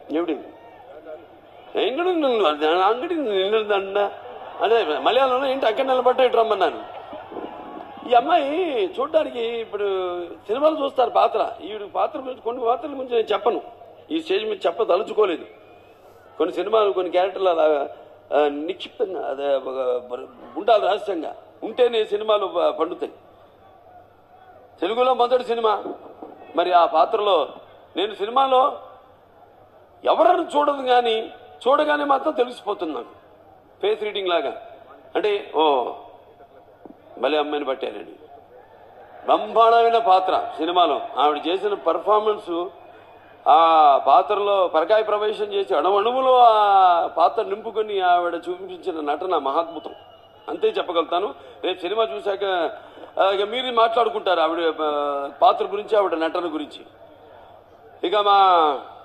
எப்படி ఎంగడి అంగడి నిన్నదండ అదే మలయాళంలో ఏంటి అక్కడ నిలబడ్డ ఇటు రమ్మన్నాను ఈ అమ్మాయి చూడడానికి ఇప్పుడు సినిమాలు చూస్తారు పాత్ర ఈవిడ పాత్ర గురించి కొన్ని పాత్రల గురించి నేను చెప్పను ఈ స్టేజ్ మీద చెప్పదలుచుకోలేదు కొన్ని సినిమాలు కొన్ని క్యారెక్టర్లు అలా ఆ, నిక్షిప్తంగా అదే ఒక ఉండాలి రహస్యంగా ఉంటేనే సినిమాలు ప- పండుతాయి తెలుగులో మొదటి సినిమా మరి ఆ పాత్రలో నేను సినిమాలో ఎవరని చూడదు కానీ చూడగానే మాత్రం తెలిసిపోతున్నాను ఫేస్ రీడింగ్ లాగా అంటే ఓ భలే అమ్మాయిని పట్టారండి బ్రహ్మాండమైన పాత్ర సినిమాలో ఆవిడ చేసిన పర్ఫార్మెన్స్ ఆ పాత్రలో పరకాయ ప్రవేశం చేసి అణువణువులో ఆ పాత్ర నింపుకొని ఆవిడ చూపించిన నటన మహాద్భుతం అంతే చెప్పగలుగుతాను రేపు సినిమా చూశాక ఆ, ఇక మీరు మాట్లాడుకుంటారు ఆవిడ ఆ, పాత్ర గురించి ఆవిడ నటన గురించి ఇక మా